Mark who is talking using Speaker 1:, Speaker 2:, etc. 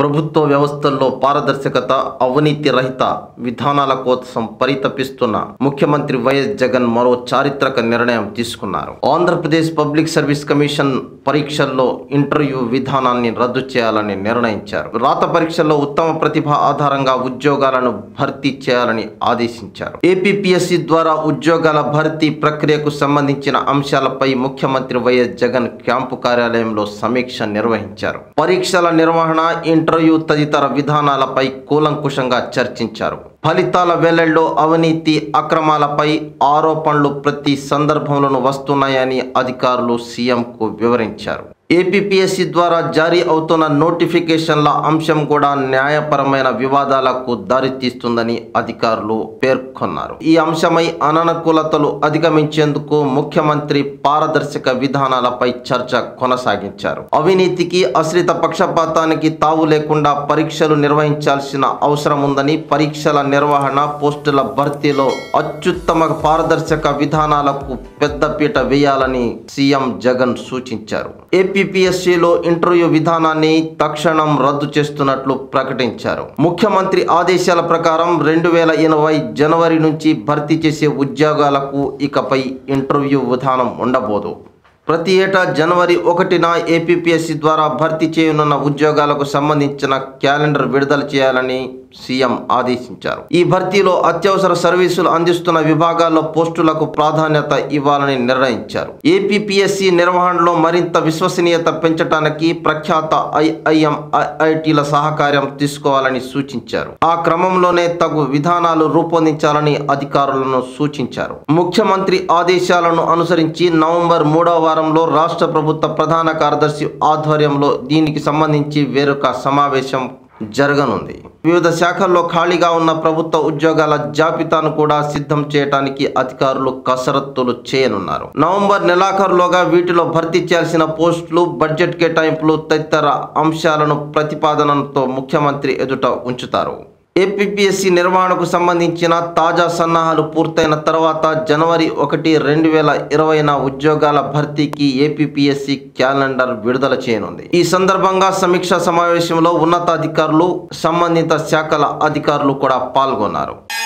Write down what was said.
Speaker 1: ప్రభుత్వ వ్యవస్థల్లో పారదర్శకత అవినీతి రహిత విధానాల కోసం పరితపిస్తున్న ముఖ్యమంత్రి వైఎస్ జగన్ మరో చారిత్రక నిర్ణయం తీసుకున్నారు ఆంధ్రప్రదేశ్ పబ్లిక్ సర్వీస్ కమిషన్ పరీక్షల్లో ఇంటర్వ్యూ విధానాన్ని రద్దు చేయాలని నిర్ణయించారు రాత పరీక్షల్లో ఉత్తమ ప్రతిభ ఆధారంగా ఉద్యోగాలను భర్తీ చేయాలని ఆదేశించారు ఏపీపీఎస్సీ ద్వారా ఉద్యోగాల భర్తీ ప్రక్రియకు సంబంధించిన అంశాలపై ముఖ్యమంత్రి వైఎస్ జగన్ క్యాంపు కార్యాలయంలో సమీక్ష నిర్వహించారు పరీక్షల నిర్వహణ ఇంటర్వ్యూ తదితర విధానాలపై కూలంకుషంగా చర్చించారు ఫలితాల వెల్లడిలో అవినీతి అక్రమాలపై ఆరోపణలు ప్రతి సందర్భంలోనూ వస్తున్నాయని అధికారులు సీఎంకు వివరించారు ఏపీపీఎస్సీ ద్వారా జారీ అవుతున్న నోటిఫికేషన్ల అంశం కూడా న్యాయపరమైన వివాదాలకు దారితీస్తుందని అధికారులు పేర్కొన్నారు ఈ అంశమై అననుకూలతలు అధిగమించేందుకు ముఖ్యమంత్రి పారదర్శక విధానాలపై చర్చ కొనసాగించారు అవినీతికి అశ్రిత పక్షపాతానికి తావు లేకుండా పరీక్షలు నిర్వహించాల్సిన అవసరం ఉందని పరీక్షల నిర్వహణ పోస్టుల భర్తీలో అత్యుత్తమ పారదర్శక విధానాలకు పెద్దపీట వేయాలని సీఎం జగన్ సూచించారు ఏపీపీఎస్సీలో ఇంటర్వ్యూ విధానాన్ని తక్షణం రద్దు చేస్తున్నట్లు ప్రకటించారు ముఖ్యమంత్రి ఆదేశాల ప్రకారం రెండు వేల ఇరవై జనవరి నుంచి భర్తీ చేసే ఉద్యోగాలకు ఇకపై ఇంటర్వ్యూ విధానం ఉండబోదు ప్రతి ఏటా జనవరి ఒకటిన ఏపీపీఎస్సీ ద్వారా భర్తీ చేయనున్న ఉద్యోగాలకు సంబంధించిన క్యాలెండర్ విడుదల చేయాలని సీఎం ఆదేశించారు ఈ భర్తీలో అత్యవసర సర్వీసులు అందిస్తున్న విభాగాల్లో పోస్టులకు ప్రాధాన్యత ఇవ్వాలని నిర్ణయించారు ఏపీపీఎస్సీ నిర్వహణలో మరింత విశ్వసనీయత పెంచడానికి ప్రఖ్యాత ఐఐఎం ఐఐటీల సహకారం తీసుకోవాలని సూచించారు ఆ క్రమంలోనే తగు విధానాలు రూపొందించాలని అధికారులను సూచించారు ముఖ్యమంత్రి ఆదేశాలను అనుసరించి నవంబర్ మూడవ వారంలో రాష్ట్ర ప్రభుత్వ ప్రధాన కార్యదర్శి ఆధ్వర్యంలో దీనికి సంబంధించి వేరొక సమావేశం జరగనుంది వివిధ శాఖల్లో ఖాళీగా ఉన్న ప్రభుత్వ ఉద్యోగాల జాబితాను కూడా సిద్ధం చేయడానికి అధికారులు కసరత్తులు చేయనున్నారు నవంబర్ నెలాఖరులోగా వీటిలో భర్తీ చేయాల్సిన పోస్టులు బడ్జెట్ కేటాయింపులు తదితర అంశాలను ప్రతిపాదనతో ముఖ్యమంత్రి ఎదుట ఉంచుతారు ఏపీపీఎస్సీ నిర్వహణకు సంబంధించిన తాజా సన్నాహాలు పూర్తయిన తర్వాత జనవరి ఒకటి రెండు వేల ఇరవైన ఉద్యోగాల భర్తీకి ఏపీపీఎస్సీ క్యాలెండర్ విడుదల చేయనుంది ఈ సందర్భంగా సమీక్షా సమావేశంలో ఉన్నతాధికారులు సంబంధిత శాఖల అధికారులు కూడా పాల్గొన్నారు